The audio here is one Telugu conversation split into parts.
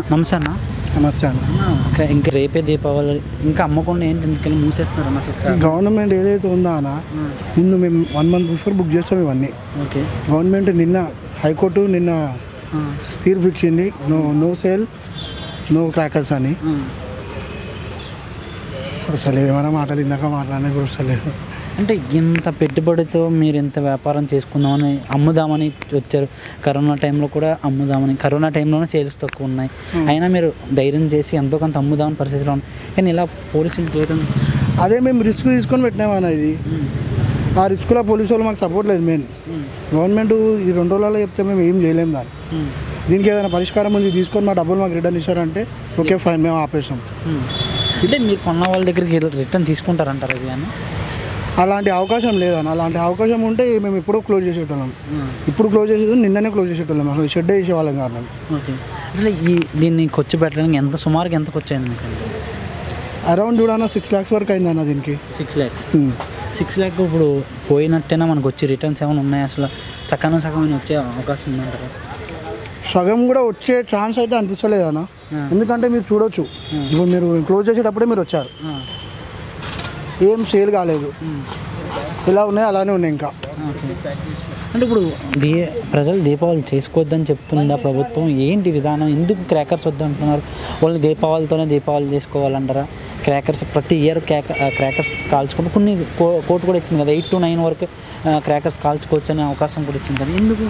నమస్తే అన్న నమస్తే అన్న అన్న, ఇంకా- ఇంకా రేపే దీపావళి ఇంకా అమ్మకుండా ఏంటి ఎందుకని మూసేస్తున్నారు అన్న అసలు గవర్నమెంట్ ఏదైతే ఉందో అన్న ముందు మేము వన్ మంత్ బిఫోర్ బుక్ చేస్తాం ఇవన్నీ ఓకే గవర్నమెంట్ నిన్న హైకోర్టు నిన్న తీర్పు ఇచ్చింది no no sale no crackers అని ఇప్పుడు వస్తలేదు ఏమైనా మాటలు ఇందాక మాట్లాడినా ఇప్పుడు వస్తలేదు అంటే ఇంత పెట్టుబడితో మీరు ఇంత వ్యాపారం చేసుకుందామని అమ్ముదామని వచ్చారు కరోనా టైంలో కూడా అమ్ముదామని కరోనా టైంలోనే సేల్స్ తక్కువ ఉన్నాయి అయినా మీరు ధైర్యం చేసి ఎంతో కొంత అమ్ముదామని పరిస్థితిలో ఉన్నాయి కానీ ఇలా పోలీసులు చేయడం అదే మేము రిస్క్ తీసుకొని పెట్టినామన్న ఇది ఆ రిస్క్లో పోలీసు వాళ్ళు మాకు సపోర్ట్ లేదు మెయిన్ గవర్నమెంట్ ఈ రెండు రోజులలో చెప్తే మేము ఏం చేయలేము దాన్ని దీనికి ఏదైనా పరిష్కారం ఉంది తీసుకొని మా డబ్బులు మాకు రిటర్న్ ఇస్తారంటే ఓకే ఫైన్ మేము ఆపేసాం అంటే మీరు కొన్న వాళ్ళ దగ్గరికి రిటర్న్ తీసుకుంటారంటారు ఇది అని అలాంటి అవకాశం లేదన్న అలాంటి అవకాశం ఉంటే మేము ఎప్పుడో క్లోజ్ చేసేటోళ్ళం ఇప్పుడు క్లోజ్ చేసేది నిన్ననే క్లోజ్ చేసేటోళ్ళం అసలు షెడ్ వేసేవాళ్ళం కారణం ఓకే అసలు ఈ దీన్ని ఖర్చు పెట్టడానికి ఎంత సుమారుగా ఎంత ఖర్చు అయింది మీకు అరౌండ్ చూడన్న సిక్స్ ల్యాక్స్ వరకు అయిందన్న దీనికి six lakhs Hmm. Six lakh ఇప్పుడు పోయినట్టేనా మనకు వచ్చి రిటర్న్స్ ఏమైనా ఉన్నాయి అసలు సకాలం సగం వచ్చే అవకాశం ఉందంటారా సగం కూడా వచ్చే ఛాన్స్ అయితే అనిపించలేదన్న ఎందుకంటే మీరు చూడొచ్చు ఇప్పుడు మీరు క్లోజ్ చేసేటప్పుడే మీరు వచ్చారు ఏం సేల్ కాలేదు ఇలా ఉన్నాయి అలానే ఉన్నాయి ఇంకా ఓకే అంటే ఇప్పుడు దీ ప్రజలు దీపావళి చేసుకోవద్దని చెప్తుందా ప్రభుత్వం ఏంటి విధానం ఎందుకు క్రాకర్స్ వద్దంటున్నారు వాళ్ళు దీపావళితోనే దీపావళి చేసుకోవాలంటారా క్రాకర్స్ ప్రతి ఇయర్ క్రాక క్రాకర్స్ కాల్చుకుంటూ కొన్ని కో- కోర్టు కూడా ఇచ్చింది కదా ఎయిట్ టు నైన్ వరకు క్రాకర్స్ కాల్చుకోవచ్చు అనే అవకాశం కూడా ఇచ్చింది కదా ఎందుకు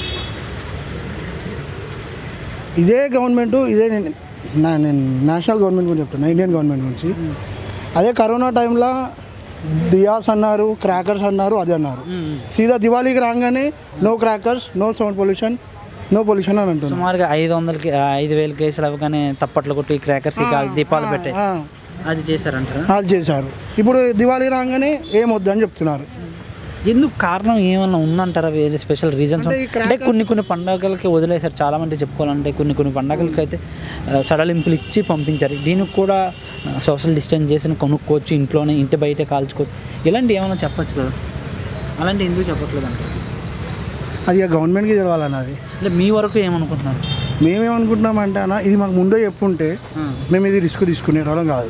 ఇదే గవర్నమెంట్ ఇదే నేను నా- నేను నేషనల్ గవర్నమెంట్ గురించి చెప్తున్నా ఇండియన్ గవర్నమెంట్ గురించి అదే కరోనా టైంలో దియాస్ అన్నారు క్రాకర్స్ అన్నారు అది అన్నారు సీదా దివాళీకి రాగానే no crackers no sound pollution no pollution అని అంటున్నారు సుమారుగా ఐదు వందలకి ఆ, ఐదు వేల కేసులు అవ్వగానే తప్పట్లు కొట్టి క్రాకర్స్ దీపాలు పెట్టాయి ఆ, అది చేశారంటారా అది చేశారు ఇప్పుడు దివాళీ రాగానే ఏం వద్దు అని చెప్తున్నారు ఎందుకు కారణం ఏమన్నా ఉందంటారా వేరే స్పెషల్ రీజన్స్ అంటే ఈ అంటే కొన్ని కొన్ని పండగలకి వదిలేశారు చాలా మంది చెప్పుకోవాలంటే కొన్ని కొన్ని పండగలకి అయితే ఆ, సడలింపులు ఇచ్చి పంపించారు దీనికి కూడా సోషల్ డిస్టెన్స్ చేసి కొనుక్కోవచ్చు ఇంట్లోనే ఇంటి బయటే కాల్చుకోవచ్చు ఇలాంటి ఏమైనా చెప్పొచ్చు కదా అలాంటి ఎందుకు చెప్పట్లేదు అంటే అది ఇక గవర్నమెంట్కి తెలవాలన్న అది అంటే మీ వరకు ఏమనుకుంటున్నారు మేమేమనుకుంటున్నామంటే అన్న ఇది మాకు ముందే చెప్పుంటే మేము ఇది రిస్క్ తీసుకునేటోళ్ళం కాదు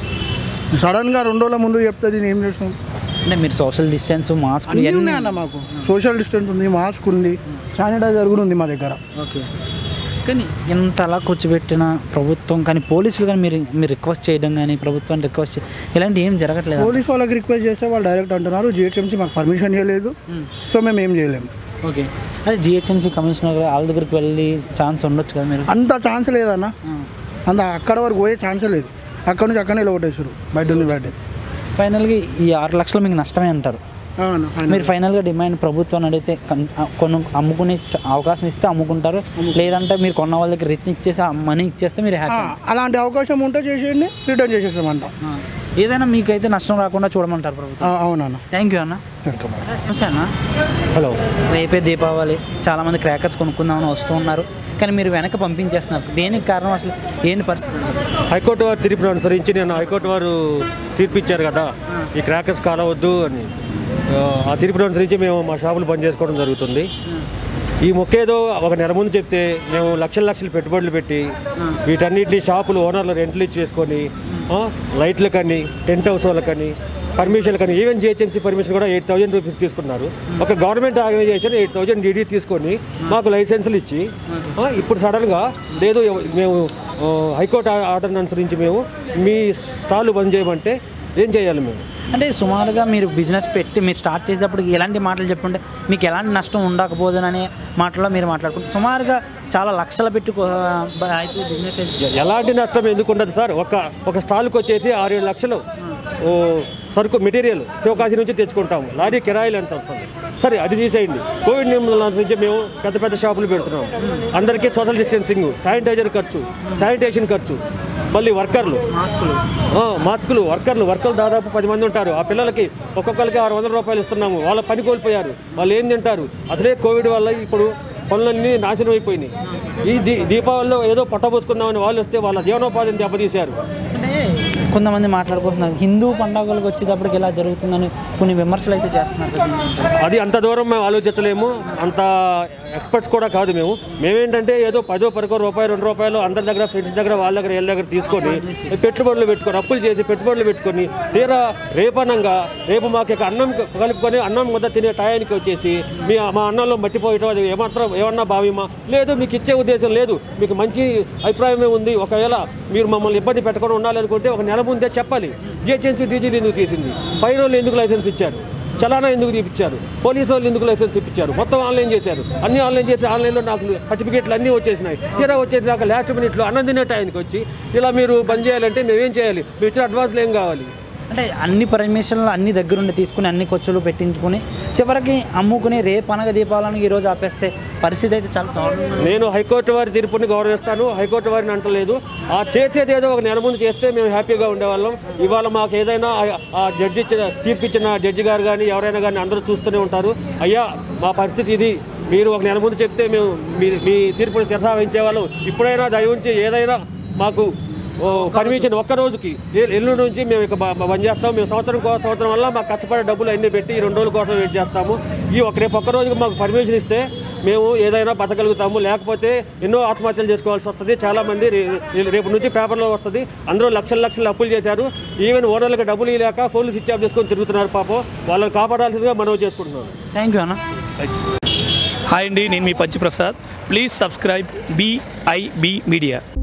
సడన్గా రెండు రోజుల ముందు చెప్తే దీన్ని ఏం చేస్తాం అంటే మీరు సోషల్ డిస్టెన్స్ మాస్క్ అన్నీ ఉన్నాయన్న మాకు సోషల్ డిస్టెన్స్ ఉంది మాస్క్ ఉంది శానిటైజర్ కూడా ఉంది మా దగ్గర ఓకే కానీ ఇంత అలా కూర్చోబెట్టిన ప్రభుత్వం కానీ పోలీసులు కానీ మీరు మీరు రిక్వెస్ట్ చేయడం కానీ ప్రభుత్వాన్ని రిక్వెస్ట్ ఇలాంటి ఏం జరగట్లేదు పోలీస్ వాళ్ళకి రిక్వెస్ట్ చేస్తే వాళ్ళు డైరెక్ట్ అంటున్నారు జిహెచ్ఎంసీ మాకు పర్మిషన్ చేయలేదు సో మేము ఏం చేయలేము ఓకే అదే జిహెచ్ఎంసీ కమిషనర్ గారు వాళ్ళ దగ్గరికి వెళ్ళి ఛాన్స్ ఉండొచ్చు కదా మీరు అంత ఛాన్స్ లేదన్న అంత అక్కడ వరకు పోయే ఛాన్సే లేదు అక్కడ నుంచి అక్కడనే కొట్టేసారు బయట నుంచి బయట ఫైనల్గా ఈ ఆరు లక్షలు మీకు నష్టమే అంటారు అవును, final. మీరు ఫైనల్గా డిమాండ్ ప్రభుత్వాన్ని అడిగితే కన్- కొను అమ్ముకునే చ- అవకాశం ఇస్తే అమ్ముకుంటారు లేదంటే మీరు కొన్న వాళ్ళ దగ్గర రిటర్న్ ఇచ్చేసి ఆ మనీ ఇచ్చేస్తే మీరు ఆ, హ్యాపీ అలాంటి అవకాశం ఉంటే చేసేయండి రిటర్న్ చేసేస్తామంట ఏదైనా మీకైతే నష్టం రాకుండా చూడమంటారు ప్రభుత్వం ఆ, అవునన్న థ్యాంక్ యూ అన్న వెల్కమ్ నమస్తే అన్న హలో రేపే దీపావళి చాలామంది క్రాకర్స్ కొనుక్కుందామని వస్తూ ఉన్నారు కానీ మీరు వెనక పంపించేస్తున్నారు దేనికి కారణం అసలు ఏంటి పరిస్థితి హైకోర్టు వారు తీర్పును అనుసరించి నేను హైకోర్టు వారు తీర్పు ఇచ్చారు కదా ఈ క్రాకర్స్ కాలవద్దు అని ఆ, ఆ తీర్పును అనుసరించి మేము మా షాపులు బంద్ చేసుకోవడం జరుగుతుంది ఈ మొక్కేదో ఒక నెల ముందు చెప్తే మేము లక్షల లక్షలు పెట్టుబడులు పెట్టి వీటన్నిటిని షాపులు ఓనర్లు రెంట్లు ఇచ్చేసుకొని ఆ, లైట్లకని టెంట్ హౌస్ వాళ్ళకని పర్మిషన్ కానీ ఈవెన్ జిహెచ్ఎంసీ పర్మిషన్ కూడా ఎయిట్ థౌజండ్ రూపీస్ తీసుకున్నారు ఒక government organisation eight thousand DD తీసుకొని మాకు లైసెన్సులు ఇచ్చి ఆ, ఇప్పుడు సడన్గా లేదు ఎవ- మేము ఆ, హైకోర్టు ఆ- ఆర్డర్ని అనుసరించి మేము మీ స్టాల్ బంద్ చేయమంటే ఏం చేయాలి మేము అంటే సుమారుగా మీరు బిజినెస్ పెట్టి మీరు స్టార్ట్ చేసేటప్పుడు ఎలాంటి మాటలు చెప్పుంటే మీకు ఎలాంటి నష్టం ఉండకపోదుననే మాటలో మీరు మాట్లాడుకుంటారు సుమారుగా చాలా లక్షలు పెట్టి కో- బ- అయితే బిజినెస్ అయితే- ఎలాంటి నష్టం ఎందుకు ఉండదు సార్ ఒక ఒక స్టాల్కి వచ్చేసి ఆరు ఏడు లక్షలు ఓ, సరుకు మెటీరియల్ చౌకాశి నుంచి తెచ్చుకుంటాము లారీ కిరాయిలు ఎంత వస్తుంది సరే అది తీసేయండి కోవిడ్ నియమాల నుంచి మేము పెద్ద పెద్ద షాపులు పెడుతున్నాం అందరికీ సోషల్ డిస్టెన్సింగ్ శానిటైజర్ ఖర్చు శానిటేషన్ ఖర్చు మళ్ళీ వర్కర్లు మాస్కులు ఆ, మాస్కులు వర్కర్లు వర్కర్లు దాదాపు పది మంది ఉంటారు ఆ పిల్లలకి ఒక్కొక్కరికి ఆరు వందల రూపాయలు ఇస్తున్నాము వాళ్ళ పని కోల్పోయారు వాళ్ళు ఏం తింటారు అసలే కోవిడ్ వల్ల ఇప్పుడు పనులన్నీ నాశనం అయిపోయినాయి ఈ దీ దీపావళిలో ఏదో పట్టబోసుకుందామని వాళ్ళు వస్తే వాళ్ళ జీవనోపాధిని దెబ్బతీశారు అంటే కొంతమంది మాట్లాడుకుంటున్నారు హిందూ పండుగలకు వచ్చేటప్పటికి ఇలా జరుగుతుందని కొన్ని విమర్శలు అయితే చేస్తున్నారు కదా. అది అంత దూరం మేము ఆలోచించలేము అంత ఎక్స్పర్ట్స్ కూడా కాదు మేము మేమేంటంటే ఏదో పదో పదకో రూపాయలు రెండు రూపాయలు అందరి దగ్గర ఫ్రెండ్స్ దగ్గర వాళ్ళ దగ్గర వీళ్ళ దగ్గర తీసుకొని పెట్టుబడులు పెట్టుకొని అప్పులు చేసి పెట్టుబడులు పెట్టుకొని తీరా రేపనంగా రేపు మాకు ఇక అన్నం కలుపుకొని అన్నం ముద్ద తినే టయానికి వచ్చేసి మీ మా అన్నంలో మట్టిపోయటం అది ఏమాత్రం ఏమన్నా భావ్యమా లేదు మీకు ఇచ్చే ఉద్దేశం లేదు మీకు మంచి అభిప్రాయమే ఉంది ఒకవేళ మీరు మమ్మల్ని ఇబ్బంది పెట్టకుండా ఉండాలనుకుంటే ఒక నెల ముందే చెప్పాలి జిహెచ్ఎంసీ డీజీలు ఎందుకు తీసింది పై రోజులు ఎందుకు లైసెన్స్ ఇచ్చారు చలానా ఎందుకు తీపిచ్చారు పోలీసు వాళ్ళు ఎందుకు లైసెన్స్ ఇప్పించారు మొత్తం ఆన్లైన్ చేశారు అన్ని ఆన్లైన్ చేసి ఆన్లైన్లో నాకు సర్టిఫికేట్లు అన్నీ వచ్చేసినాయి తీరా వచ్చేది నాకు లాస్ట్ మినిట్లో అన్నం తినే టైంకి వచ్చి ఇలా మీరు బంద్ చేయాలంటే మేమేం చేయాలి మీరు ఇచ్చిన అడ్వాన్స్లు ఏం కావాలి అంటే అన్ని పర్మిషన్లు అన్ని దగ్గరుండి తీసుకుని అన్ని ఖర్చులు పెట్టించుకుని చివరికి అమ్ముకుని రేపు అనగ దీపావళిని ఈరోజు ఆపేస్తే పరిస్థితి అయితే చాలా దారుణంగా నేను హైకోర్టు వారి తీర్పుని గౌరవిస్తాను హైకోర్టు వారిని అంటలేదు ఆ చేసేది ఏదో ఒక నెల ముందు చేస్తే మేము హ్యాపీగా ఉండేవాళ్ళం ఇవాళ మాకు ఏదైనా ఆ- ఆ జడ్జి ఇచ్చిన తీర్పు ఇచ్చిన జడ్జి గారు కానీ ఎవరైనా కానీ అందరూ చూస్తూనే ఉంటారు అయ్యా మా పరిస్థితి ఇది మీరు ఒక నెల ముందు చెప్తే మేము మీ మీ తీర్పుని శిరసా వహించేవాళ్ళం ఇప్పుడైనా దయ ఉంచి ఏదైనా మాకు ఓ పర్మిషన్ ఒక్క రోజుకి ఎ- ఎల్లుండి నుంచి మేము ఇక బ- బంద్ చేస్తాం మేము సంవత్సరం కోసం సంవత్సరం వల్ల మాకు కష్టపడే డబ్బులు అన్నీ పెట్టి ఈ రెండు రోజుల కోసం వెయిట్ చేస్తాము ఈ ఒక రేపు ఒక్క రోజుకి మాకు పర్మిషన్ ఇస్తే మేము ఏదైనా బతకగలుగుతాము లేకపోతే ఎన్నో ఆత్మహత్యలు చేసుకోవాల్సి వస్తుంది చాలామంది రే- రేపు నుంచి పేపర్లో వస్తుంది అందరూ లక్షల లక్షలు అప్పులు చేశారు ఈవెన్ ఓనర్లకు డబ్బులు ఇవ్వలేక ఫోన్లు స్విచ్ ఆఫ్ చేసుకొని తిరుగుతున్నారు పాపం వాళ్ళని కాపాడాల్సిందిగా మనం చేసుకుంటున్నాం థ్యాంక్ యూ అన్న హాయ్ అండి నేను మీ Panchi Prasad please subscribe BIB media